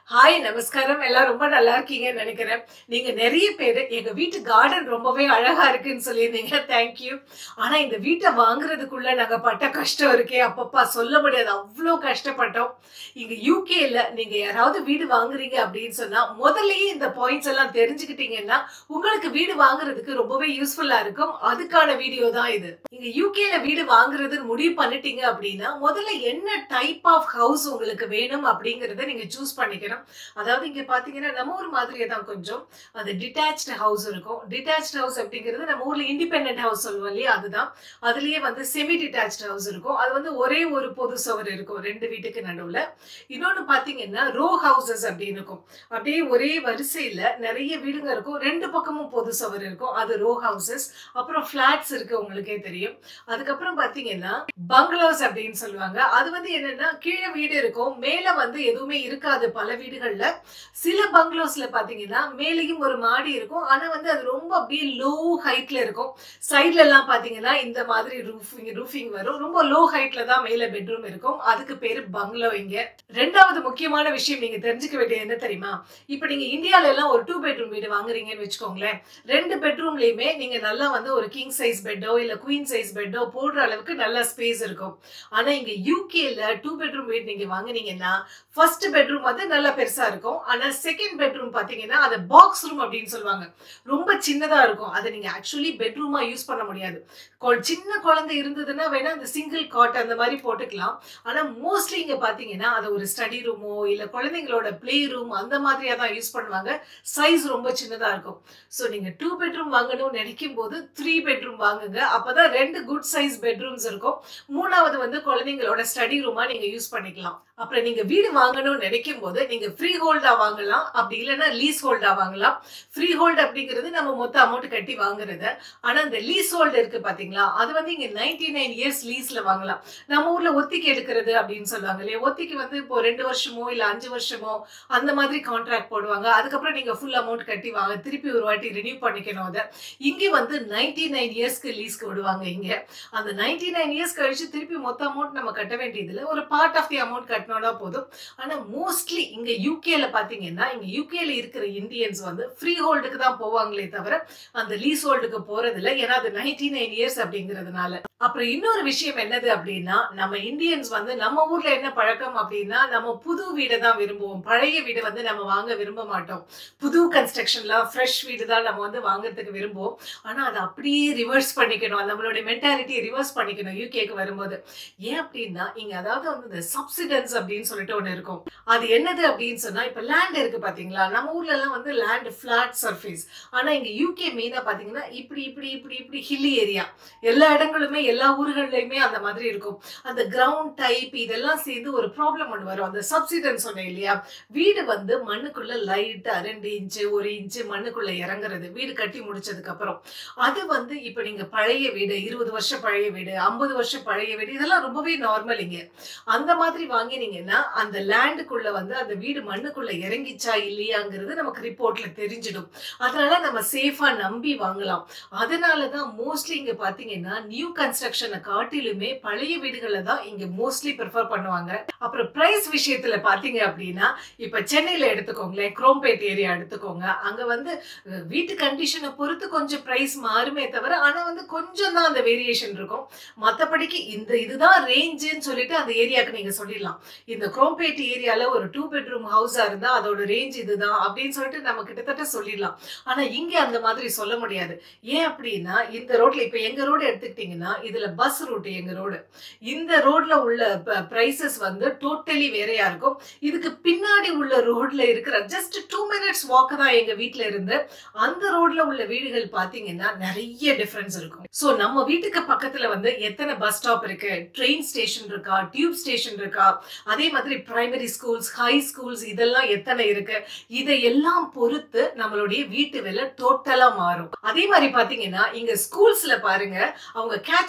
hi நமஸ்காரம் எல்லாம் ரொம்ப நல்லா இருக்கீங்கன்னு நினைக்கிறேன் நீங்க நிறைய பேர் எங்க வீட்டு கார்டன் ரொம்பவே அழகா இருக்குன்னு சொல்லியிருந்தீங்க தேங்க்யூ ஆனா இந்த வீட்டை வாங்குறதுக்குள்ள நாங்க பட்ட கஷ்டம் இருக்கே அப்பப்பா சொல்ல முடியாது அவ்வளோ கஷ்டப்பட்டோம் இங்க யூகேல நீங்க யாராவது வீடு வாங்குறீங்க அப்படின்னு சொன்னா முதல்லயே இந்த பாயிண்ட்ஸ் எல்லாம் தெரிஞ்சுக்கிட்டீங்கன்னா உங்களுக்கு வீடு வாங்குறதுக்கு ரொம்பவே யூஸ்ஃபுல்லா இருக்கும் அதுக்கான வீடியோ தான் இது இங்க யூகேல வீடு வாங்குறதுன்னு முடிவு பண்ணிட்டீங்க அப்படின்னா முதல்ல என்ன டைப் ஆஃப் ஹவுஸ் உங்களுக்கு வேணும் அப்படிங்கறத நீங்க சூஸ் பண்ணிக்கணும் அதாவது இங்க பாத்தீங்கன்னா நம்ம ஊர் மாதிரியே தான் கொஞ்சம் அது டிட்டாச்டு ஹவுஸ் இருக்கும் டிட்டாச்டு ஹவுஸ் அப்படிங்கிறது நம்ம ஊர்ல இண்டிபெண்டன்ட் ஹவுஸ் சொல்லுவோம் இல்லையா அதுதான் அதுலயே வந்து செமி டிட்டாச்டு ஹவுஸ் இருக்கும் அது வந்து ஒரே ஒரு பொது சுவர் இருக்கும் ரெண்டு வீட்டுக்கு நடுவுல இன்னொன்னு பாத்தீங்கன்னா ரோ ஹவுசஸ் அப்படின்னு இருக்கும் அப்படியே ஒரே வரிசையில நிறைய வீடுங்க இருக்கும் ரெண்டு பக்கமும் பொது சுவர் இருக்கும் அது ரோ ஹவுசஸ் அப்புறம் ஃபிளாட்ஸ் இருக்கு உங்களுக்கே தெரியும் அதுக்கப்புறம் பாத்தீங்கன்னா பங்களாஸ் அப்படின்னு சொல்லுவாங்க அது வந்து என்னன்னா கீழே வீடு இருக்கும் மேல வந்து எதுவுமே இருக்காது பல வீடுகள்ல சில பங்களாஸ்ல பாத்தீங்கன்னா மேலேயும் ஒரு மாடி இருக்கும் ஆனா வந்து அது ரொம்ப அப்படியே லோ ஹைட்ல இருக்கும் சைட்ல எல்லாம் பாத்தீங்கன்னா இந்த மாதிரி ரூஃபிங் ரூஃபிங் வரும் ரொம்ப லோ ஹைட்ல தான் மேல பெட்ரூம் இருக்கும் அதுக்கு பேரு பங்களோ இங்க ரெண்டாவது முக்கியமான விஷயம் நீங்க தெரிஞ்சுக்க வேண்டியது என்ன தெரியுமா இப்ப நீங்க இந்தியால எல்லாம் ஒரு டூ பெட்ரூம் வீடு வாங்குறீங்கன்னு வச்சுக்கோங்களேன் ரெண்டு பெட்ரூம்லயுமே நீங்க நல்லா வந்து ஒரு கிங் சைஸ் பெட்டோ இல்ல குயின் சைஸ் பெட்டோ போடுற அளவுக்கு நல்ல ஸ்பேஸ் இருக்கும் ஆனா இங்க யூகேல டூ பெட்ரூம் வீடு நீங்க வாங்குனீங்கன்னா ஃபர்ஸ்ட் பெட்ரூம் வந்து நல்லா பெருசா இருக்கும் ஆனா செகண்ட் பெட்ரூம் பாத்தீங்கன்னா அது பாக்ஸ் ரூம் அப்படின்னு சொல்லுவாங்க ரொம்ப சின்னதா இருக்கும் அதை நீங்க ஆக்சுவலி பெட்ரூமா யூஸ் பண்ண முடியாது கொ- சின்ன குழந்தை இருந்ததுன்னா வேணா அந்த சிங்கிள் காட் அந்த மாதிரி போட்டுக்கலாம் ஆனா மோஸ்ட்லி இங்க பாத்தீங்கன்னா அதை ஒரு ஸ்டடி ரூமோ இல்ல குழந்தைங்களோட ப்ளே ரூம் அந்த மாதிரியா தான் யூஸ் பண்ணுவாங்க சைஸ் ரொம்ப சின்னதா இருக்கும் ஸோ நீங்க டூ பெட்ரூம் வாங்கணும்னு நினைக்கும் போது த்ரீ பெட்ரூம் வாங்குங்க அப்பதான் ரெண்டு குட் சைஸ் பெட்ரூம்ஸ் இருக்கும் மூணாவது வந்து குழந்தைங்களோட ஸ்டடி ரூமா நீங்க யூஸ் பண்ணிக்கலாம் அப்புறம் நீங்க வீடு வாங்கணும்னு நினைக்கும் போது நீங்க ஃப்ரீ ஹோல்டா வாங்கலாம் அப்படி இல்லைன்னா லீஸ் ஹோல்டா வாங்கலாம் ஃப்ரீ ஹோல்ட் அப்படிங்கிறது நம்ம மொத்த அமௌண்ட் கட்டி வாங்குறது ஆனா இந்த லீஸ் ஹோல்டு இருக்கு பாத்தீங்களா அது வந்து இங்க நைன்டி நைன் இயர்ஸ் லீஸ்ல வாங்கலாம் நம்ம ஊர்ல ஒத்திக்கு எடுக்கிறது அப்படின்னு சொல்லுவாங்க இல்லையா ஒத்திக்கு வந்து இப்போ ரெண்டு வருஷமோ இல்ல அஞ்சு வருஷமோ அந்த மாதிரி கான்ட்ராக்ட் போடுவாங்க அதுக்கப்புறம் நீங்க ஃபுல் அமௌண்ட் கட்டி வாங்க திருப்பி ஒரு வாட்டி ரினியூ பண்ணிக்கணும் அதை இங்க வந்து நைன்டி நைன் இயர்ஸ்க்கு லீஸ்க்கு விடுவாங்க இங்க அந்த நைன்டி நைன் இயர்ஸ் கழிச்சு திருப்பி மொத்த அமௌண்ட் நம்ம கட்ட வேண்டியதுல ஒரு பார்ட் ஆஃப் தி அமௌண்ட் கட்டினோம்னா போதும் ஆனா மோஸ்ட்லி இங்க யூகேல பாத்தீங்கன்னா இங்க யூகேல இருக்கிற இந்தியன்ஸ் வந்து ஃப்ரீ ஹோல்டுக்கு தான் போவாங்களே தவிர அந்த லீஸ் ஹோல்டுக்கு போறது இல்ல ஏன்னா அது நைன்டி நைன் இயர்ஸ் அப்படிங்கிறதுனால அப்புறம் இன்னொரு விஷயம் என்னது அப்படின்னா நம்ம இந்தியன்ஸ் வந்து நம்ம ஊர்ல என்ன பழக்கம் அப்படின்னா நம்ம புது வீடை தான் விரும்புவோம் பழைய வீடு வந்து நம்ம வாங்க விரும்ப மாட்டோம் புது கன்ஸ்ட்ரக்ஷன்ல ஃப்ரெஷ் வீடு தான் நம்ம வந்து வாங்குறதுக்கு விரும்புவோம் ஆனா அதை அப்படியே ரிவர்ஸ் பண்ணிக்கணும் நம்மளுடைய மென்டாலிட்டியை ரிவர்ஸ் பண்ணிக்கணும் யூகேக்கு வரும்போது ஏன் அப்படின்னா இங்க அதாவது வந்து இந்த சப்சிடன்ஸ் அப்படின்னு சொல்லிட்டு ஒண்ணு இருக்கும் அது என்னது அப்படின்னு சொன்னா இப்ப லேண்ட் இருக்கு பாத்தீங்களா நம்ம ஊர்ல எல்லாம் வந்து லேண்ட் பிளாட் சர்ஃபேஸ் ஆனா இங்க யூகே மெயினா பாத்தீங்கன்னா இப்படி இப்படி இப்படி இப்படி ஹில்லி ஏரியா எல்லா இடங்களுமே எல்லா ஊர்கள்லயுமே அந்த மாதிரி இருக்கும் அந்த கிரவுண்ட் டைப் இதெல்லாம் சேர்ந்து ஒரு ப்ராப்ளம் ஒன்று வரும் அந்த சப்சிடன்ஸ் சொன்னேன் இல்லையா வீடு வந்து மண்ணுக்குள்ள லைட்டா ரெண்டு இன்ச்சு ஒரு இன்ச்சு மண்ணுக்குள்ள இறங்குறது வீடு கட்டி முடிச்சதுக்கு அப்புறம் அது வந்து இப்ப நீங்க பழைய வீடு இருபது வருஷம் பழைய வீடு ஐம்பது வருஷம் பழைய வீடு இதெல்லாம் ரொம்பவே நார்மல் இங்க அந்த மாதிரி வாங்கினீங்கன்னா அந்த லேண்டுக்குள்ள வந்து அந்த வீடு மண்ணுக்குள்ள இறங்கிச்சா இல்லையாங்கிறது நமக்கு ரிப்போர்ட்ல தெரிஞ்சிடும் அதனால நம்ம சேஃபா நம்பி வாங்கலாம் அதனாலதான் மோஸ்ட்லி இங்க பாத்தீங்கன்னா நியூ கன்ஸ்ட்ரக்ஷனை காட்டிலுமே பழைய வீடுகளை தான் இங்க மோஸ்ட்லி ப்ரிஃபர் பண்ணுவாங்க அப்புறம் பிரைஸ் விஷயத்துல பாத்தீங்க அப்படின்னா இப்ப சென்னையில எடுத்துக்கோங்களேன் குரோம்பேட் ஏரியா எடுத்துக்கோங்க அங்க வந்து அஹ், வீட்டு கண்டிஷனை பொறுத்து கொஞ்சம் பிரைஸ் மாறுமே தவிர ஆனா வந்து கொஞ்சம் தான் அந்த வேரியேஷன் இருக்கும் மத்தபடிக்கு இந்த இதுதான் ரேஞ்சுன்னு சொல்லிட்டு அந்த ஏரியாக்கு நீங்க சொல்லிடலாம் இந்த குரோம்பேட் ஏரியால ஒரு டூ பெட்ரூம் ஹவுஸா இருந்தா அதோட ரேஞ்ச் இதுதான் அப்படின்னு சொல்லிட்டு நம்ம கிட்டத்தட்ட சொல்லிடலாம் ஆனா இங்க அந்த மாதிரி சொல்ல முடியாது ஏன் அப்படின்னா இந்த ரோட்ல இப்ப எங்க ரோடு எடுத்துக்கிட்டீங்கன்னா இதுல பஸ் ரூட் எங்க ரோடு இந்த ரோட்ல உள்ள பிரைசஸ் வந்து டோட்டலி வேறையா இருக்கும் இதுக்கு பின்னாடி உள்ள ரோட்ல இருக்கிற ஜஸ்ட் டூ மினிட்ஸ் வாக் தான் எங்க வீட்ல இருந்து அந்த ரோட்ல உள்ள வீடுகள் பாத்தீங்கன்னா நிறைய டிஃபரன்ஸ் இருக்கும் சோ நம்ம வீட்டுக்கு பக்கத்துல வந்து எத்தனை பஸ் ஸ்டாப் இருக்கு ட்ரெயின் ஸ்டேஷன் இருக்கா டியூப் ஸ்டேஷன் இருக்கா அதே மாதிரி பிரைமரி ஸ்கூல்ஸ் ஹை ஸ்கூல்ஸ் இதெல்லாம் எத்தனை இருக்கு இதையெல்லாம் பொறுத்து நம்மளுடைய வீட்டு விலை டோட்டலா மாறும் அதே மாதிரி பாத்தீங்கன்னா இங்க ஸ்கூல்ஸ்ல பாருங்க அவங்க கேட்ச்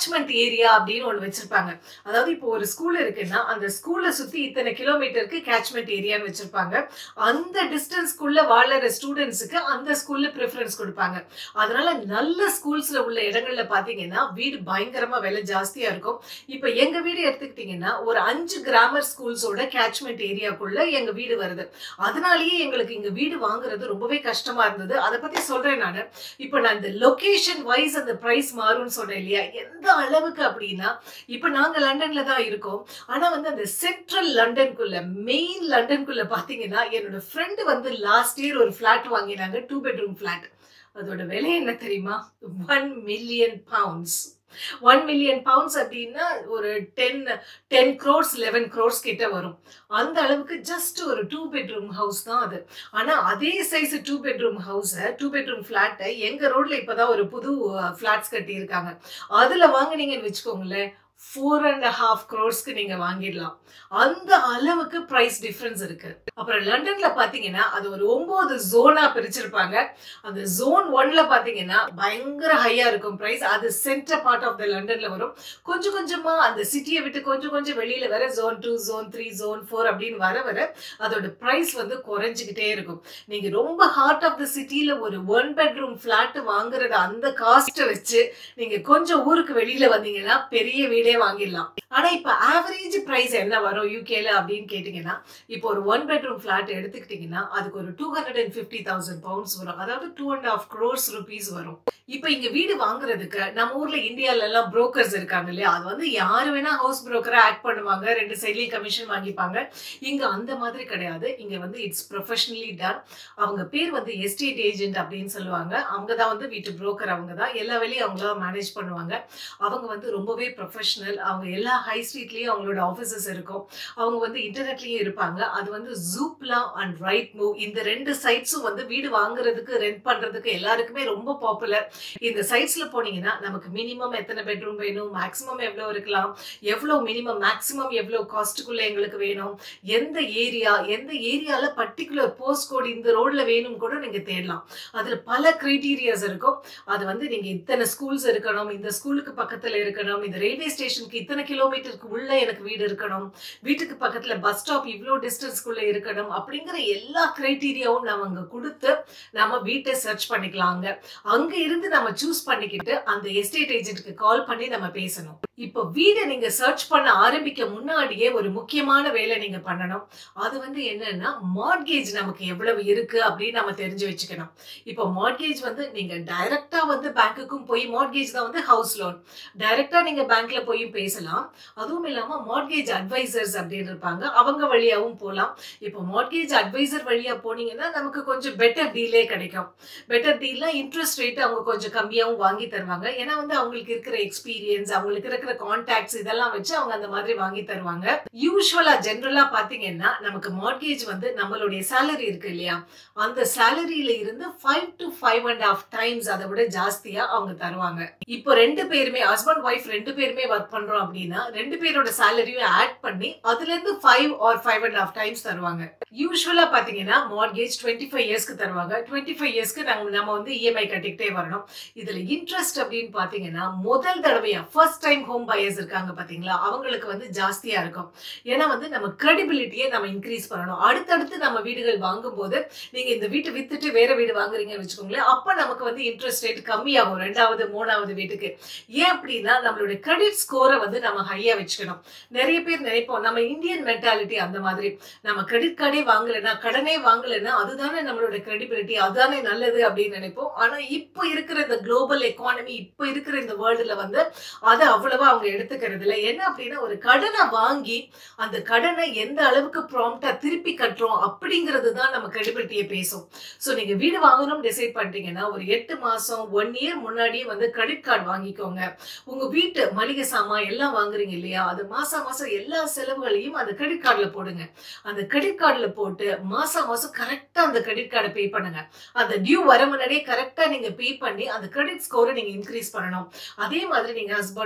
கேட்ச்மெண்ட் ஏரியா அப்படின்னு ஒன்று வச்சிருப்பாங்க அதாவது இப்போ ஒரு ஸ்கூல் இருக்குன்னா அந்த ஸ்கூலை சுத்தி இத்தனை கிலோமீட்டருக்கு கேட்ச்மெண்ட் ஏரியான்னு வச்சிருப்பாங்க அந்த டிஸ்டன்ஸ்க்குள்ள வாழற ஸ்டூடெண்ட்ஸுக்கு அந்த ஸ்கூல்ல ப்ரிஃபரன்ஸ் கொடுப்பாங்க அதனால நல்ல ஸ்கூல்ஸ்ல உள்ள இடங்கள்ல பாத்தீங்கன்னா வீடு பயங்கரமா விலை ஜாஸ்தியா இருக்கும் இப்போ எங்க வீடு எடுத்துக்கிட்டீங்கன்னா ஒரு அஞ்சு கிராமர் ஸ்கூல்ஸோட கேட்ச்மெண்ட் ஏரியாக்குள்ள எங்க வீடு வருது அதனாலயே எங்களுக்கு இங்க வீடு வாங்குறது ரொம்பவே கஷ்டமா இருந்தது அதை பத்தி சொல்றேன் நான் இப்போ நான் இந்த லொகேஷன் வைஸ் அந்த பிரைஸ் மாறும்னு சொன்னேன் இல்லையா எந்த அளவுக்கு அப்படின்னா இப்போ நாங்க லண்டன்ல தான் இருக்கோம் ஆனா வந்து அந்த சென்ட்ரல் லண்டனுக்குள்ள மெயின் லண்டனுக்குள்ள பாத்தீங்கன்னா என்னோட ஃப்ரெண்டு வந்து லாஸ்ட் இயர் ஒரு ஃபிளாட் வாங்கினாங்க டூ பெட்ரூம் ஃபிளாட் அதோட விலை என்ன தெரியுமா one million pounds one million pounds அப்படின்னா ஒரு ten ten crores eleven crores கிட்ட வரும் அந்த அளவுக்கு ஜஸ்ட் ஒரு டூ பெட்ரூம் ஹவுஸ் தான் அது ஆனா அதே சைஸ் டூ பெட்ரூம் ஹவுஸை டூ பெட்ரூம் ஃபிளாட்டை எங்க ரோட்ல இப்பதான் ஒரு புது ஃபிளாட்ஸ் கட்டி இருக்காங்க அதுல வாங்குனீங்கன்னு வச்சுக்கோங்களேன் ஃபோர் அண்ட் ஹாஃப் க்ரோர்ஸ்க்கு நீங்க வாங்கிடலாம் அந்த அளவுக்கு பிரைஸ் டிஃபரன்ஸ் இருக்கு அப்புறம் லண்டன்ல பாத்தீங்கன்னா அது ஒரு ஒன்பது ஜோனா பிரிச்சிருப்பாங்க அந்த ஜோன் ஒன்ல பாத்தீங்கன்னா பயங்கர ஹையா இருக்கும் பிரைஸ் அது சென்டர் பார்ட் ஆஃப் த லண்டன்ல வரும் கொஞ்சம் கொஞ்சமா அந்த சிட்டியை விட்டு கொஞ்சம் கொஞ்சம் வெளியில வர zone two zone three zone four அப்படின்னு வர வர அதோட பிரைஸ் வந்து குறைஞ்சிக்கிட்டே இருக்கும் நீங்க ரொம்ப ஹார்ட் ஆஃப் த சிட்டில ஒரு ஒன் பெட்ரூம் பிளாட் வாங்குறது அந்த காஸ்ட்டை வச்சு நீங்க கொஞ்சம் ஊருக்கு வெளியில வந்தீங்கன்னா பெரிய வீடே வாங்கிடலாம் ஆனா இப்ப ஆவரேஜ் பிரைஸ் என்ன வரும் யூகேல அப்படின்னு கேட்டீங்கன்னா இப்போ ஒரு ஒன் பெட்ரூம் பிளாட் எடுத்துக்கிட்டீங்கன்னா அதுக்கு ஒரு two hundred and fifty thousand pounds வரும் அதாவது two and half crores rupees வரும் இப்போ இங்க வீடு வாங்குறதுக்கு நம்ம ஊர்ல இந்தியால எல்லாம் புரோக்கர்ஸ் இருக்காங்க இல்லையா அது வந்து யாரு வேணா ஹவுஸ் புரோக்கரா ஆக்ட் பண்ணுவாங்க ரெண்டு சைட்லயும் கமிஷன் வாங்கிப்பாங்க இங்க அந்த மாதிரி கிடையாது இங்க வந்து இட்ஸ் ப்ரொஃபஷனலி டன் அவங்க பேர் வந்து எஸ்டேட் ஏஜென்ட் அப்படின்னு சொல்லுவாங்க அவங்க தான் வந்து வீட்டு புரோக்கர் அவங்க தான் எல்லா வேலையும் அவங்க தான் மேனேஜ் பண்ணுவாங்க அவங்க வந்து ரொம்பவே ப்ரொஃபஷனல் அவங்க எல்லா ஹை ஸ்ட்ரீட்லயும் அவங்களோட ஆஃபீஸஸ் இருக்கும் அவங்க வந்து இன்டர்நெட்லயும் இருப்பாங்க அது வந்து ஜூப்லா அண்ட் ரைட் மூவ் இந்த ரெண்டு சைட்ஸும் வந்து வீடு வாங்குறதுக்கு ரெண்ட் பண்றதுக்கு எல்லாருக்குமே ரொம்ப பாப்புலர் இந்த சைட்ஸ்ல போனீங்கன்னா நமக்கு மினிமம் எத்தனை பெட்ரூம் வேணும் மேக்ஸிமம் எவ்வளவு இருக்கலாம் எவ்வளவு மினிமம் மேக்ஸிமம் எவ்வளவு காஸ்ட்டுக்குள்ள எங்களுக்கு வேணும் எந்த ஏரியா எந்த ஏரியால பர்டிகுலர் போஸ்ட் கோட் இந்த ரோட்ல வேணும் கூட நீங்க தேடலாம் அதுல பல கிரைட்டீரியாஸ் இருக்கும் அது வந்து நீங்க இத்தனை ஸ்கூல்ஸ் இருக்கணும் இந்த ஸ்கூலுக்கு பக்கத்துல இருக்கணும் இந்த ரயில்வே ஸ்டேஷனுக்கு இத்தனை கிலோமீட்டருக்கு உள்ள எனக்கு வீடு இருக்கணும் வீட்டுக்கு பக்கத்துல பஸ் ஸ்டாப் இவ்வளோ டிஸ்டன்ஸ்க்குள்ள இருக்கணும் அப்படிங்கிற எல்லா கிரைட்டீரியாவும் நம்ம அங்க கொடுத்து நம்ம வீட்டை சர்ச் பண்ணிக்கலாங்க அங்க இருந்து நம்ம சூஸ் பண்ணிக்கிட்டு அந்த எஸ்டேட் ஏஜென்ட்க்கு கால் பண்ணி நம்ம பேசணும் இப்போ வீடை நீங்க சர்ச் பண்ண ஆரம்பிக்க முன்னாடியே ஒரு முக்கியமான வேலை நீங்க பண்ணணும் அது வந்து என்னன்னா மார்கேஜ் நமக்கு எவ்வளவு இருக்கு அப்படின்னு நம்ம தெரிஞ்சு வச்சுக்கணும் இப்போ மார்கேஜ் வந்து நீங்க டைரக்டா வந்து பேங்க்குக்கும் போய் மார்கேஜ் தான் வந்து ஹவுஸ் லோன் டைரக்டா நீங்க பேங்க்ல போய் பேசலாம் அதுவும் இல்லாம மார்கேஜ் அட்வைசர்ஸ் அப்படின்னு இருப்பாங்க அவங்க வழியாவும் போகலாம் இப்போ மார்கேஜ் அட்வைசர் வழியா போனீங்கன்னா நமக்கு கொஞ்சம் பெட்டர் டீலே கிடைக்கும் பெட்டர் டீல்னா இன்ட்ரெஸ்ட் ரேட் அவங்க கொஞ்சம் கம்மியாகவும் வாங்கி தருவாங்க ஏன்னா வந்து அவங்களுக்கு இருக்கிற எக்ஸ்பீரியன்ஸ் அவங்களுக்கு இருக்கிற கான்டாக்ட்ஸ் இதெல்லாம் வச்சு அவங்க அந்த மாதிரி வாங்கி தருவாங்க யூஸ்வலா ஜென்ரலா பாத்தீங்கன்னா நமக்கு மார்கேஜ் வந்து நம்மளுடைய சேலரி இருக்கு இல்லையா அந்த சேலரியில இருந்து five to five and half times அதை விட ஜாஸ்தியா அவங்க தருவாங்க இப்போ ரெண்டு பேருமே ஹஸ்பண்ட் ஒய்ஃப் ரெண்டு பேருமே ஒர்க் பண்றோம் அப்படின்னா ரெண்டு பேரோட சேலரியும் ஆட் பண்ணி அதுல இருந்து five or five and half times தருவாங்க யூஸ்வலா பாத்தீங்கன்னா மார்கேஜ் டுவெண்ட்டி ஃபைவ் இயர்ஸ்க்கு தருவாங்க டுவெண்ட்டி ஃபைவ் இயர்ஸ்க்கு நம்ம நம்ம வந்து இஎம்ஐ கட்டிக்கிட்டே வரணும் இதுல இன்ட்ரெஸ்ட் அப்படின்னு பாத்தீங்கன்னா முதல் தடவையா ஃபர்ஸ்ட் டைம் ஹோம் பையர்ஸ் இருக்காங்க பாத்தீங்களா அவங்களுக்கு வந்து ஜாஸ்தியா இருக்கும் ஏன்னா வந்து நம்ம கிரெடிபிலிட்டியை நம்ம இன்க்ரீஸ் பண்ணணும் அடுத்தடுத்து நம்ம வீடுகள் வாங்கும்போது நீங்க இந்த வீட்டை வித்துட்டு வேற வீடு வாங்குறீங்கன்னு வச்சுக்கோங்களேன் அப்ப நமக்கு வந்து இன்ட்ரெஸ்ட் ரேட் கம்மியாகும் ரெண்டாவது மூணாவது வீட்டுக்கு ஏன் அப்படின்னா நம்மளுடைய கிரெடிட் ஸ்கோரை வந்து நம்ம ஹையா வச்சுக்கணும் நிறைய பேர் நினைப்போம் நம்ம இந்தியன் மென்டாலிட்டி அந்த மாதிரி நம்ம கிரெடிட் கார்டே வாங்கலைன்னா கடனே வாங்கலைன்னா அதுதானே நம்மளோட கிரெடிபிலிட்டி அதுதானே நல்லது அப்படின்னு நினைப்போம் ஆனா இப்போ இருக்கிற இந்த குளோபல் எக்கானமி இப்போ இருக்கிற இந்த வேர்ல்டுல வந்து அதை அவ்வளவா அவங்க எடுத்துக்கிறது இல்லை என்ன அப்படின்னா ஒரு கடனை வாங்கி அந்த கடனை எந்த அளவுக்கு ப்ராம்ப்டா திருப்பி கட்டுறோம் அப்படிங்கிறது தான் நம்ம கிரெடிபிலிட்டியை பேசும் ஸோ நீங்க வீடு வாங்கணும்னு டிசைட் பண்ணிட்டீங்கன்னா ஒரு எட்டு மாசம் ஒன் இயர் முன்னாடியே வந்து கிரெடிட் கார்டு வாங்கிக்கோங்க உங்க வீட்டு மளிகை சாமான் எல்லாம் வாங்குறீங்க இல்லையா அது மாசம் மாசம் எல்லா செலவுகளையும் அந்த கிரெடிட் கார்டுல போடுங்க அந்த கிரெடிட் கார்டுல போட்டு மாசம் மாசம் கரெக்டா அந்த கிரெடிட் கார்டை பே பண்ணுங்க அந்த டியூ வர முன்னாடியே கரெக்டா நீங்க பே பண்ணி அந்த கிரெடிட் ஸ்கோரை நீங்க இன்க்ரீஸ் பண்ணணும் அதே மாதிரி நீங்க ஹஸ்பண்ட் ஒய்ஃப்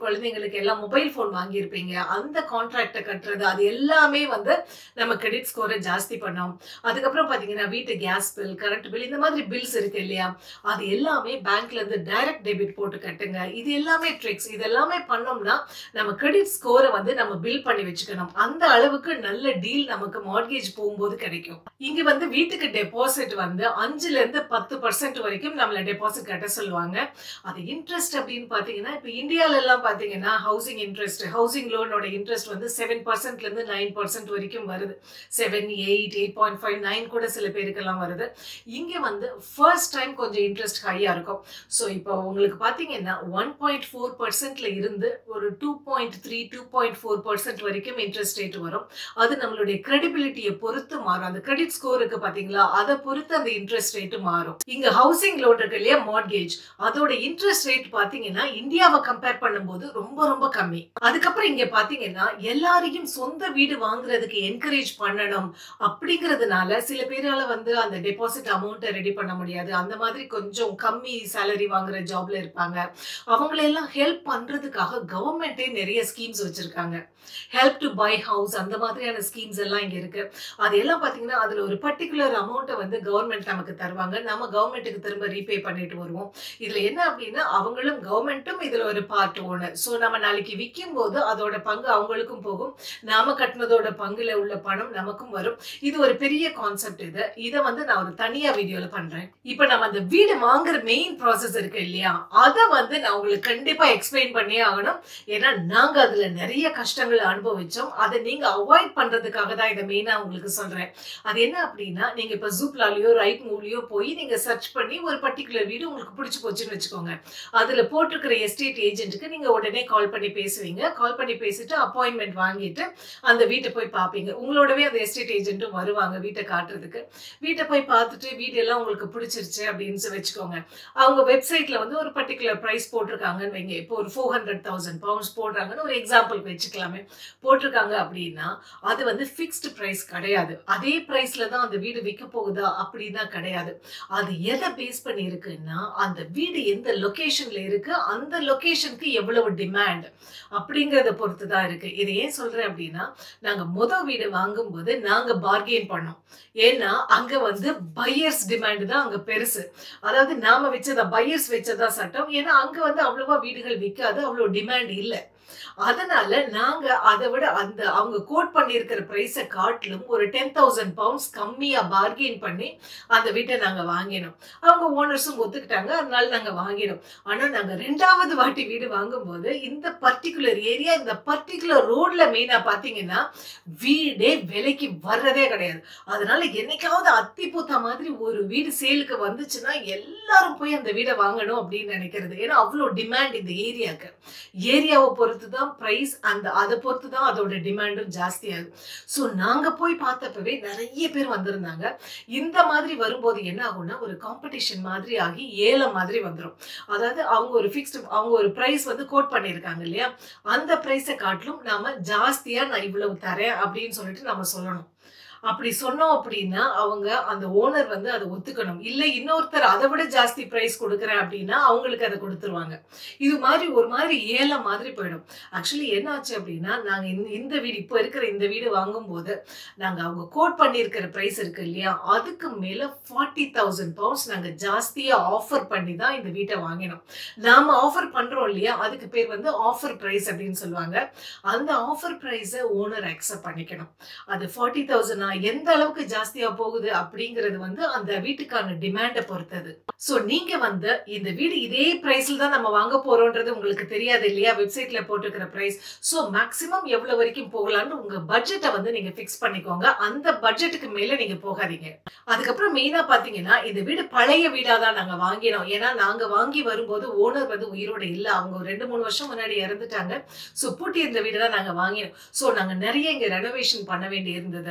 குழந்தைங்களுக்கு எல்லாம் மொபைல் ஃபோன் வாங்கியிருப்பீங்க அந்த கான்ட்ராக்டை கட்டுறது அது எல்லாமே வந்து நம்ம கிரெடிட் ஸ்கோரை ஜாஸ்தி பண்ணோம் அதுக்கப்புறம் பார்த்தீங்கன்னா வீட்டு கேஸ் பில் கரண்ட் பில் இந்த மாதிரி பில்ஸ் இருக்கு இல்லையா அது எல்லாமே பேங்க்ல இருந்து டைரக்ட் டெபிட் போட்டு கட்டுங்க இது எல்லாமே ட்ரிக்ஸ் இது எல்லாமே பண்ணோம்னா நம்ம கிரெடிட் ஸ்கோரை வந்து நம்ம பில் பண்ணி வச்சுக்கணும் அந்த அளவுக்கு நல்ல டீல் நமக்கு மார்கேஜ் போகும்போது கிடைக்கும் இங்க வந்து வீட்டுக்கு டெபாசிட் வந்து அஞ்சுல இருந்து பத்து பர்சன்ட் வரைக்கும் நம்மள டெபாசிட் கட்ட சொல்லுவாங்க அது இன்ட்ரெஸ்ட் அப்படின்னு பாத்தீங்கன்னா இப்ப இந்தியால எல்லாம் பாத்தீங்கன்னா ஹவுசிங் இன்ட்ரெஸ்ட் ஹவுசிங் லோனோட இன்ட்ரெஸ்ட் வந்து செவன் பர்சன்ட்ல இருந்து நைன் பர்சன்ட் வரைக்கும் வருது seven eight eight point five nine கூட சில பேருக்கெல்லாம் வருது இங்க வந்து ஃபர்ஸ்ட் டைம் கொஞ்சம் இன்ட்ரெஸ்ட் ஹையா இருக்கும் ஸோ இப்போ உங்களுக்கு பாத்தீங்கன்னா ஒன் பாயிண்ட் ஃபோர் பர்சன்ட்ல இருந்து ஒரு two point three two point four percent வரைக்கும் இன்ட்ரெஸ்ட் ரேட் வரும் அது நம்மளுடைய கிரெடிபிலிட்டியை பொறுத்து மாறும் அந்த கிரெடிட் ஸ்கோர் இருக்கு பாத்தீங்களா அதை பொறுத்து அந்த இன்ட்ரெஸ்ட் ரேட்டு மாறும் இங்க ஹவுசிங் லோன் இருக்கு இல்லையா மார்கேஜ் அதோட இன்ட்ரெஸ்ட் ரேட் பாத்தீங்கன்னா இந்தியாவை கம்பேர் பண்ணும்போது ரொம்ப ரொம்ப கம்மி அதுக்கப்புறம் இங்க பாத்தீங்கன்னா எல்லாரையும் சொந்த வீடு வாங்குறதுக்கு என்கரேஜ் பண்ணணும் அப்படிங்கறதுனால சில பேரால வந்து அந்த டெபாசிட் அமௌண்ட்டை ரெடி பண்ண முடியாது அந்த மாதிரி கொஞ்சம் கம்மி சேலரி வாங்குற ஜாப்ல இருப்பாங்க அவங்களெல்லாம் ஹெல்ப் பண்றதுக்காக கவர்மெண்டே நிறைய ஸ்கீம்ஸ் வச்சிருக்காங்க ஹெல்ப் டு பை ஹவுஸ் அந்த மாதிரியான ஸ்கீம்ஸ் எல்லாம் இங்க இருக்கு அது எல்லாம் பாத்தீங்கன்னா அதுல ஒரு பர்டிகுலர் அமௌண்ட்டை வந்து கவர்மெண்ட் நமக்கு தருவாங்க நம்ம கவர்மெண்ட்டுக்கு திரும்ப ரீபே பண்ணிட்டு வருவோம் இதுல என்ன அப்படின்னா அவங்களும் கவர்மெண்ட்டும் இதுல ஒரு பார்ட் ஓனர் ஸோ நம்ம நாளைக்கு விற்கும் போது அதோட பங்கு அவங்களுக்கும் போகும் நாம கட்டினதோட பங்குல உள்ள பணம் நமக்கும் வரும் இது ஒரு பெரிய கான்செப்ட் இது இதை வந்து நான் ஒரு தனியா வீடியோல பண்றேன் இப்போ நம்ம அந்த வீடு வாங்குற மெயின் ப்ராசஸ் இருக்கு இல்லையா அதை வந்து நான் உங்களுக்கு கண்டிப்பா எக்ஸ்பிளைன் பண்ணியே ஆகணும் ஏன்னா நாங்க அதுல நிறைய கஷ்டங்கள் அனுபவிச்சோம் அதை நீங்க அவாய்ட் பண்றதுக்காக தான் இதை மெயினா உங்களுக்கு சொல்றேன் அது என்ன அப்படின்னா நீங்க இப்ப ஜூப்லாலயோ ரைட் மூவ்லயோ போய் நீங்க சர்ச் பண்ணி ஒரு பர்டிகுலர் வீடு உங்களுக்கு பிடிச்சி போச்சுன்னு வச்சுக்கோங்க அதுல போட்டிருக்கிற எஸ்டேட் ஏஜென்ட்டுக்கு நீங்க உடனே கால் பண்ணி பேசுவீங்க கால் பண்ணி பேசிட்டு அப்பாயின்மெண்ட் வாங்கிட்டு அந்த வீட்டை போய் பார்ப்பீங்க உங்களோடவே அந்த எஸ்டேட் ஏஜென்ட்டும் வருவாங்க வீட்டை காட்டுறதுக்கு வீட்டை போய் பார்த்துட்டு வீடு எல்லாம் உங்களுக்கு பிடிச்சிருச்சு அப்படின்னு சொல்லி வச்சுக்கோங்க அவங்க வெப்சைட்ல வந்து ஒரு பர்டிகுலர் ப்ரைஸ் போட்டிருக்காங்கன்னு வைங்க இப்போ ஒரு ஃபோர் ஹண்ட்ரட் தௌசண்ட் பவுண்ட்ஸ் போடுறாங்கன்னு ஒரு எக்ஸாம்பிள் வச்சுக்கலாமே போட்டிருக்காங்க அப்படின்னா அது வந்து ஃபிக்ஸ்டு ப்ரைஸ் கிடையாது அதே ப்ரைஸ்ல தான் அந்த வீடு விற்க போகுதா அப்படின்னா கிடையாது அது எதை பேஸ் பண்ணி இருக்குன்னா அந்த வீடு எந்த லொகேஷன்ல இருக்கு அந்த லொகேஷனுக்கு எவ்வளவு டிமாண்ட் அப்படிங்கறத பொறுத்து தான் இருக்கு இது ஏன் சொல்றேன் அப்படின்னா நாங்க முத வீடு வாங்கும்போது நாங்க பார்கெயின் பண்ணோம் ஏன்னா அங்க வந்து பையர்ஸ் டிமாண்ட் தான் அங்க பெருசு அதாவது நாம வச்சதா பையர்ஸ் வச்சதா சட்டம் ஏன்னா அங்க வந்து அவ்வளவா வீடுகள் விற்காது அவ்வளவு டிமாண்ட் இல்லை அதனால நாங்க அதை விட அந்த அவங்க கோட் பண்ணியிருக்கிற பிரைஸை காட்டிலும் ஒரு டென் தௌசண்ட் பவுண்ட்ஸ் கம்மியா பார்கெயின் பண்ணி அந்த வீட்டை நாங்க வாங்கினோம் அவங்க ஓனர்ஸும் ஒத்துக்கிட்டாங்க அதனால நாங்க வாங்கினோம் ஆனா நாங்க ரெண்டாவது வாட்டி வீடு வாங்கும்போது இந்த பர்டிகுலர் ஏரியா இந்த பர்டிகுலர் ரோட்ல மெயினா பாத்தீங்கன்னா வீடே விலைக்கு வர்றதே கிடையாது அதனால என்னைக்காவது அத்தி பூத்த மாதிரி ஒரு வீடு சேலுக்கு வந்துச்சுன்னா எல்லாரும் போய் அந்த வீடை வாங்கணும் அப்படின்னு நினைக்கிறது ஏன்னா அவ்வளோ டிமாண்ட் இந்த ஏரியாவுக்கு ஏரியாவை பொறுத்து தான் ப்ரைஸ் அந்த அதை பொறுத்து தான் அதோட டிமாண்டும் ஜாஸ்தியாகும் ஸோ நாங்கள் போய் பார்த்தப்பவே நிறைய பேர் வந்திருந்தாங்க இந்த மாதிரி வரும்போது என்ன ஆகும்னா ஒரு காம்படிஷன் மாதிரி ஆகி ஏலம் மாதிரி வந்துடும் அதாவது அவங்க ஒரு ஃபிக்ஸ்டு அவங்க ஒரு ப்ரைஸ் வந்து கோட் பண்ணியிருக்காங்க இல்லையா அந்த ப்ரைஸை காட்டிலும் நாம ஜாஸ்தியாக நான் இவ்வளவு தரேன் அப்படின்னு சொல்லிட்டு நம்ம சொல்லணும் அப்படி சொன்னோம் அப்படின்னா அவங்க அந்த ஓனர் வந்து அதை ஒத்துக்கணும் இல்லை இன்னொருத்தர் அதை விட ஜாஸ்தி ப்ரைஸ் கொடுக்குறேன் அப்படின்னா அவங்களுக்கு அதை கொடுத்துருவாங்க இது மாதிரி ஒரு மாதிரி ஏலம் மாதிரி போயிடும் ஆக்சுவலி என்ன ஆச்சு அப்படின்னா நாங்கள் இந்த இந்த வீடு இப்போ இருக்கிற இந்த வீடு வாங்கும்போது நாங்கள் அவங்க கோட் பண்ணியிருக்கிற ப்ரைஸ் இருக்கு இல்லையா அதுக்கு மேலே ஃபார்ட்டி தௌசண்ட் பவுண்ட்ஸ் நாங்கள் ஜாஸ்தியாக ஆஃபர் பண்ணி தான் இந்த வீட்டை வாங்கினோம் நாம் ஆஃபர் பண்ணுறோம் இல்லையா அதுக்கு பேர் வந்து ஆஃபர் ப்ரைஸ் அப்படின்னு சொல்லுவாங்க அந்த ஆஃபர் ப்ரைஸை ஓனர் அக்செப்ட் பண்ணிக்கணும் அது ஃபார்ட்டி தௌசண்ட் எந்த அளவுக்கு ஜாஸ்தியா போகுது அப்படிங்கிறது வந்து அந்த வீட்டுக்கான டிமாண்டை பொறுத்தது சோ நீங்க வந்து இந்த வீடு இதே பிரைஸ்ல தான் நம்ம வாங்க போறோம்ன்றது உங்களுக்கு தெரியாது இல்லையா வெப்சைட்ல போட்டுக்கிற பிரைஸ் சோ மேக்சிமம் எவ்வளவு வரைக்கும் போகலாம்னு உங்க பட்ஜெட்டை வந்து நீங்க ஃபிக்ஸ் பண்ணிக்கோங்க அந்த பட்ஜெட்டுக்கு மேல நீங்க போகாதீங்க அதுக்கப்புறம் மெயினா பாத்தீங்கன்னா இந்த வீடு பழைய வீடா தான் நாங்க வாங்கினோம் ஏன்னா நாங்க வாங்கி வரும்போது ஓனர் வந்து உயிரோட இல்ல அவங்க ஒரு ரெண்டு மூணு வருஷம் முன்னாடி இறந்துட்டாங்க சோ பூட்டி இருந்த வீடு தான் நாங்க வாங்கினோம் சோ நாங்க நிறைய இங்க ரெனோவேஷன் பண்ண வேண்டி இருந்தது அந்த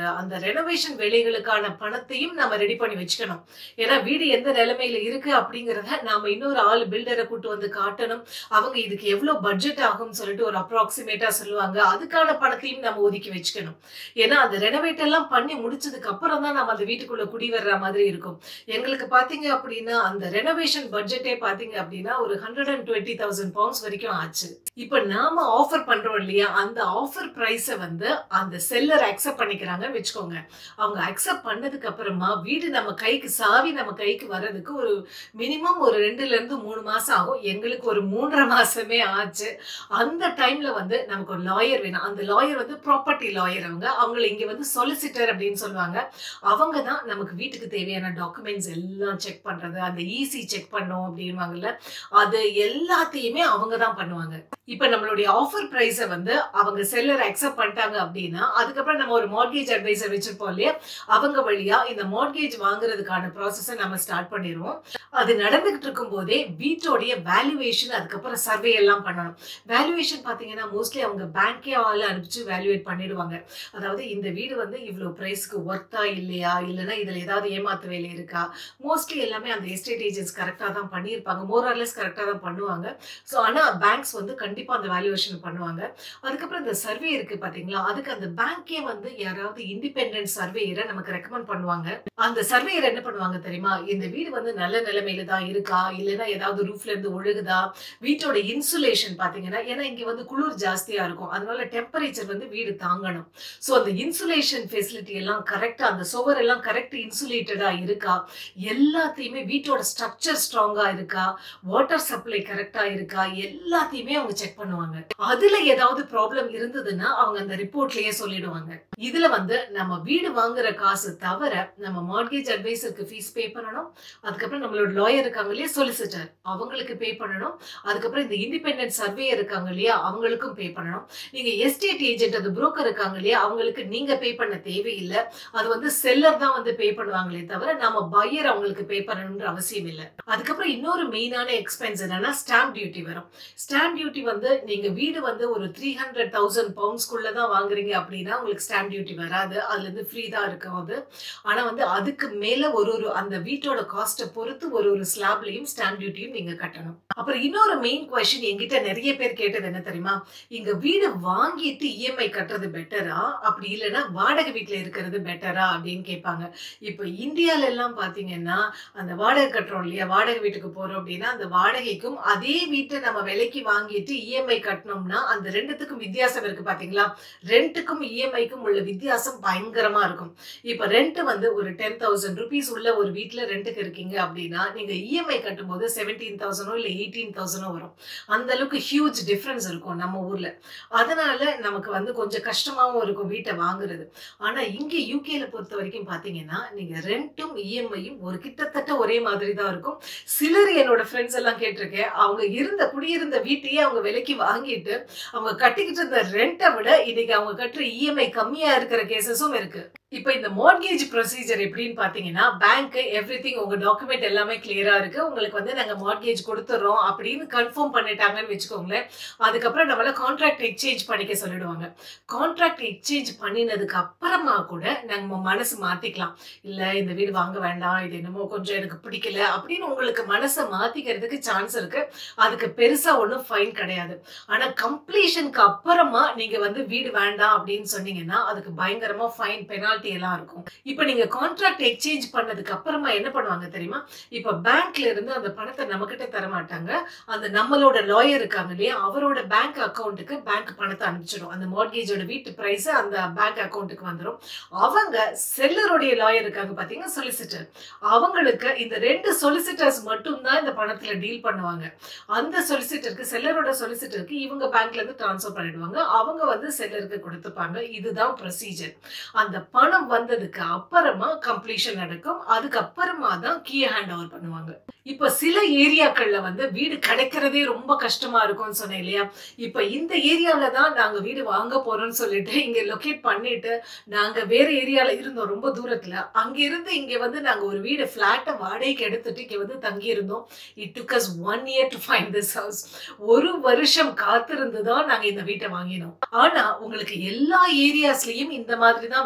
ரெனோவேஷன் வேலைகளுக்கான பணத்தையும் நம்ம ரெடி பண்ணி வச்சுக்கணும் ஏன்னா வீடு எந்த நிலைமையில இருக்கு அப்படிங்கிறத நாம இன்னொரு ஆள் பில்டரை கூட்டு வந்து காட்டணும் அவங்க இதுக்கு எவ்வளவு பட்ஜெட் ஆகும்னு சொல்லிட்டு ஒரு அப்ராக்சிமேட்டா சொல்லுவாங்க அதுக்கான பணத்தையும் நம்ம ஒதுக்கி வச்சுக்கணும் ஏன்னா அந்த ரெனோவேட் எல்லாம் பண்ணி முடிச்சதுக்கு அப்புறம் தான் நம்ம அந்த வீட்டுக்குள்ள குடி வர்ற மாதிரி இருக்கும் எங்களுக்கு பாத்தீங்க அப்படின்னா அந்த ரெனோவேஷன் பட்ஜெட்டே பாத்தீங்க அப்படின்னா ஒரு hundred and twenty thousand pounds வரைக்கும் ஆச்சு இப்ப நாம ஆஃபர் பண்றோம் இல்லையா அந்த ஆஃபர் பிரைஸ வந்து அந்த செல்லர் அக்செப்ட் பண்ணிக்கிறாங்கன்னு வச்சுக்கோங்க அவங்க அக்செப்ட் பண்ணதுக்கு அப்புறமா வீடு நம்ம கைக்கு சாவி நம்ம கைக்கு வர்றதுக்கு ஒரு மினிமம் ஒரு ரெண்டுல இருந்து மூணு மாசம் ஆகும் எங்களுக்கு ஒரு மூன்றரை மாசமே ஆச்சு அந்த டைம்ல வந்து நமக்கு ஒரு லாயர் வேணும் அந்த லாயர் வந்து ப்ராப்பர்ட்டி லாயர் அவங்க அவங்கள இங்க வந்து சொலிசிட்டர் அப்படின்னு சொல்லுவாங்க அவங்க தான் நமக்கு வீட்டுக்கு தேவையான டாக்குமெண்ட்ஸ் எல்லாம் செக் பண்றது அந்த ஈசி செக் பண்ணோம் அப்படின்வாங்கல்ல அது எல்லாத்தையுமே அவங்க தான் பண்ணுவாங்க இப்ப நம்மளுடைய ஆஃபர் பிரைஸை வந்து அவங்க செல்லர் அக்செப்ட் பண்ணிட்டாங்க அப்படின்னா அதுக்கப்புறம் நம்ம ஒரு மார்கேஜ் அட்வைசர் வச்சிருப்போம் இல்லையா அவங்க வழியா இந்த மார்கேஜ் வாங்குறதுக்கான ப்ராசஸை நம்ம ஸ்டார்ட் பண்ணிடுவோம் அது நடந்துகிட்டு இருக்கும் போதே வீட்டோடைய வேல்யூவேஷன் அதுக்கப்புறம் சர்வே எல்லாம் பண்ணணும் வேல்யூவேஷன் பாத்தீங்கன்னா மோஸ்ட்லி அவங்க பேங்கே ஆள் அனுப்பிச்சு வேல்யூவேட் பண்ணிடுவாங்க அதாவது இந்த வீடு வந்து இவ்வளவு பிரைஸ்க்கு ஒர்த்தா இல்லையா இல்லைன்னா இதுல ஏதாவது ஏமாத்து வேலை இருக்கா மோஸ்ட்லி எல்லாமே அந்த எஸ்டேட் ஏஜென்ட்ஸ் கரெக்டாக தான் பண்ணியிருப்பாங்க மோரார்லெஸ் கரெக்டாக தான் பண்ணுவாங்க ஸோ ஆனால் பேங்க்ஸ் வந்து கண்டிப்பாக அந்த வேல்யூவேஷன் பண்ணுவாங்க அதுக்கப்புறம் இந்த சர்வே இருக்கு பாத்தீங்களா அதுக்கு அந்த பேங்க்கே வந்து யாராவது இண்டிபெண்டன்ட் சர்வேயரை நமக்கு ரெக்கமெண்ட் பண்ணுவாங்க அந்த சர்வேயர் என்ன பண்ணுவாங்க தெரியுமா இந்த வீடு வந்து நல்ல நிலைமையில தான் இருக்கா இல்லைன்னா ஏதாவது ரூஃப்ல இருந்து ஒழுகுதா வீட்டோட இன்சுலேஷன் பாத்தீங்கன்னா ஏன்னா இங்க வந்து குளிர் ஜாஸ்தியா இருக்கும் அதனால டெம்பரேச்சர் வந்து வீடு தாங்கணும் ஸோ அந்த இன்சுலேஷன் ஃபெசிலிட்டி எல்லாம் கரெக்டா அந்த சுவர் எல்லாம் கரெக்ட் இன்சுலேட்டடா இருக்கா எல்லாத்தையுமே வீட்டோட ஸ்ட்ரக்சர் ஸ்ட்ராங்கா இருக்கா வாட்டர் சப்ளை கரெக்டா இருக்கா எல்லாத்தையுமே அவங்க செக் பண்ணுவாங்க அதுல ஏதாவது ப்ராப்ளம் இருந்ததுன்னா அவங்க அந்த ரிப்போர்ட்லயே சொல்லிடுவாங்க இதுல வந்து நம்ம வீடு வாங்குற காசு தவிர நம்ம மார்கேஜ் அட்வைசருக்கு ஃபீஸ் பே பண்ணணும் அதுக்கப்புறம் நம்மளோட லாயர் இருக்காங்க இல்லையா சொலிசிட்டர் அவங்களுக்கு பே பண்ணணும் அதுக்கப்புறம் இந்த இண்டிபெண்டன்ட் சர்வே இருக்காங்க இல்லையா அவங்களுக்கும் பே பண்ணணும் நீங்க எஸ்டேட் ஏஜென்ட் அந்த புரோக்கர் இருக்காங்க இல்லையா அவங்களுக்கு நீங்க பே பண்ண தேவையில்லை அது வந்து செல்லர் தான் வந்து பே பண்ணுவாங்களே தவிர நம்ம பையர் அவங்களுக்கு பே பண்ணணும்ன்ற அவசியம் இல்லை அதுக்கப்புறம் இன்னொரு மெயினான எக்ஸ்பென்ஸ் என்னன்னா ஸ்டாம்ப் டியூட்டி வரும் ஸ்டாம்ப் டியூட்டி வந்து நீங்க வீடு வந்து ஒரு த்ரீ ஹண்ட்ரட் தௌசண்ட் பவுண்ட்ஸ்குள்ள தான் வாங்குறீங்க அப்படின்னா உங்களுக்கு ஸ்டாம்ப் டியூட்டி வராது அதுல இருந்து ஃப்ரீ தான் இருக்கும் அது ஆனா வந்து அதுக்கு மேல ஒரு ஒரு அந்த வீட்டோட காஸ்ட்டை பொறுத்து ஒரு ஒரு ஸ்லாப்லயும் ஸ்டாம்ப் டியூட்டியும் நீங்க கட்டணும் அப்புறம் இன்னொரு மெயின் கொஸ்டின் என்கிட்ட நிறைய பேர் கேட்டது என்ன தெரியுமா இங்க வீடு வாங்கிட்டு இஎம்ஐ கட்டுறது பெட்டரா அப்படி இல்லைன்னா வாடகை வீட்டுல இருக்கிறது பெட்டரா அப்படின்னு கேட்பாங்க இப்ப இந்தியால எல்லாம் பாத்தீங்கன்னா அந்த வாடகை கட்டுறோம் இல்லையா வாடகை வீட்டுக்கு போறோம் அப்படின்னா அந்த வாடகைக்கும் அதே வீட்டை நம்ம விலைக்கு வாங்கிட்டு இஎம்ஐ கட்டினோம்னா அந்த ரெண்டுத்துக்கும் வித்தியாசம் இருக்கு பாத்தீங்களா ரெண்ட்டுக்கும் இஎம்ஐக்கும் உள்ள வித்தியாசம் பயங்கரமா இருக்கும் இப்ப ரெண்ட் வந்து ஒரு டென் தௌசண்ட் ருபீஸ் உள்ள ஒரு வீட்டுல ரெண்ட்டுக்கு இருக்கீங்க அப்படின்னா நீங்க இஎம்ஐ கட்டும் போது செவன்டீன் தௌசண்டோ இல்ல எயிட்டீன் தௌசண்டோ வரும் அந்த அளவுக்கு ஹியூஜ் டிஃபரன்ஸ் இருக்கும் நம்ம ஊர்ல அதனால நமக்கு வந்து கொஞ்சம் கஷ்டமாவும் இருக்கும் வீட்டை வாங்குறது ஆனா இங்க யூகேல பொறுத்த வரைக்கும் பாத்தீங்கன்னா நீங்க ரெண்ட்டும் இஎம்ஐயும் ஒரு கிட்டத்தட்ட ஒரே மாதிரி தான் இருக்கும் சிலர் என்னோட ஃப்ரெண்ட்ஸ் எல்லாம் கேட்டிருக்கேன் அவங்க இருந்த குடியிருந்த வீட்டையே அவங்க விலைக்கு வாங்கிட்டு அவங்க கட்டிக்கிட்டு இருந்த ரெண்ட்டை விட இன்னைக்கு அவங்க கட்டுற இஎம்ஐ கம்மியா இருக்கிற கேசஸும் இருக்கு இப்போ இந்த மார்கேஜ் ப்ரொசீஜர் எப்படின்னு பாத்தீங்கன்னா பேங்க் எவ்ரி திங் உங்க டாக்குமெண்ட் எல்லாமே கிளியரா இருக்கு உங்களுக்கு வந்து நாங்க மார்கேஜ் கொடுத்துறோம் அப்படின்னு கன்ஃபார்ம் பண்ணிட்டாங்கன்னு வச்சுக்கோங்களேன் அதுக்கப்புறம் நம்மள கான்ட்ராக்ட் எக்ஸ்சேஞ்ச் பண்ணிக்க சொல்லிடுவாங்க கான்ட்ராக்ட் எக்ஸ்சேஞ்ச் பண்ணினதுக்கு அப்புறமா கூட நம்ம மனசு மாத்திக்கலாம் இல்ல இந்த வீடு வாங்க வேண்டாம் இது என்னமோ கொஞ்சம் எனக்கு பிடிக்கல அப்படின்னு உங்களுக்கு மனசை மாத்திக்கிறதுக்கு சான்ஸ் இருக்கு அதுக்கு பெருசா ஒன்றும் ஃபைன் கிடையாது ஆனா கம்ப்ளீஷனுக்கு அப்புறமா நீங்க வந்து வீடு வேண்டாம் அப்படின்னு சொன்னீங்கன்னா அதுக்கு பயங்கரமா ஃபைன் பெனால்ட்டி எல்லாம் இருக்கும் இப்போ நீங்க கான்ட்ராக்ட் எக்ஸ்சேஞ்ச் பண்ணதுக்கு அப்புறமா என்ன பண்ணுவாங்க தெரியுமா இப்போ பேங்க்ல இருந்து அந்த பணத்தை நம்ம கிட்ட தர மாட்டாங்க அந்த நம்மளோட லாயர் இருக்காங்க இல்லையா அவரோட பேங்க் அக்கௌண்ட்டுக்கு பேங்க் பணத்தை அனுப்பிச்சிடும் அந்த மார்கேஜோட வீட்டு பிரைஸ் அந்த பேங்க் அக்கௌண்ட்டுக்கு வந்துடும் அவங்க செல்லருடைய லாயர் இருக்காங்க பாத்தீங்கன்னா சொலிசிட்டர் அவங்களுக்கு இந்த ரெண்டு சொலிசிட்டர்ஸ் மட்டும்தான் இந்த பணத்துல டீல் பண்ணுவாங்க அந்த சொலிசிட்டருக்கு செல்லரோட சொலிசிட்டருக்கு இவங்க பேங்க்ல இருந்து டிரான்ஸ்ஃபர் பண்ணிடுவாங்க அவங்க வந்து செல்லருக்கு கொடுத்துப்பாங்க இதுதான் ப்ரொசீஜர் அந்த பணம் வந்ததுக்கு அப்புறமா கம்ப்ளீஷன் நடக்கும் அதுக்கப்புறமா தான் கீ ஹேண்ட் ஓவர் பண்ணுவாங்க இப்ப சில ஏரியாக்கள்ல வந்து வீடு கிடைக்கிறதே ரொம்ப கஷ்டமா இருக்கும்னு சொன்னேன் இல்லையா இப்ப இந்த ஏரியால தான் நாங்க வீடு வாங்க போறோம்னு சொல்லிட்டு இங்க லொகேட் பண்ணிட்டு நாங்க வேற ஏரியால இருந்தோம் ரொம்ப தூரத்துல அங்க இருந்து இங்க வந்து நாங்க ஒரு வீடு பிளாட்டை வாடகைக்கு எடுத்துட்டு இங்க வந்து தங்கி இருந்தோம் it took us one year to find this house ஒரு வருஷம் காத்திருந்து தான் நாங்க இந்த வீட்டை வாங்கினோம் ஆனா உங்களுக்கு எல்லா ஏரியாஸ்லயும் இந்த மாதிரி தான் வீடு வாங்குறது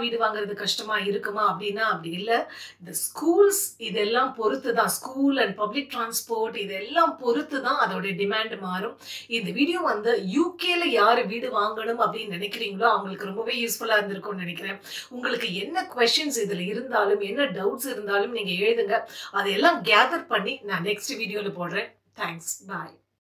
வாங்குறது கஷ்டமா இருக்குமா அப்படின்னா அப்படி இல்லை இந்த ஸ்கூல்ஸ் இதெல்லாம் பொறுத்து தான் ஸ்கூல் அண்ட் பப்ளிக் டிரான்ஸ்போர்ட் இதெல்லாம் பொறுத்து தான் அதோட டிமாண்ட் மாறும் இந்த வீடியோ வந்து யூகேல யார் வீடு வாங்கணும் அப்படின்னு நினைக்கிறீங்களோ அவங்களுக்கு ரொம்பவே யூஸ்ஃபுல்லாக இருந்திருக்கும்னு நினைக்கிறேன் உங்களுக்கு என்ன கொஷின்ஸ் இதில் இருந்தாலும் என்ன டவுட்ஸ் இருந்தாலும் நீங்கள் எழுதுங்க அதையெல்லாம் கேதர் பண்ணி நான் நெக்ஸ்ட் வீடியோவில் போடுறேன் தேங்க்ஸ் பாய்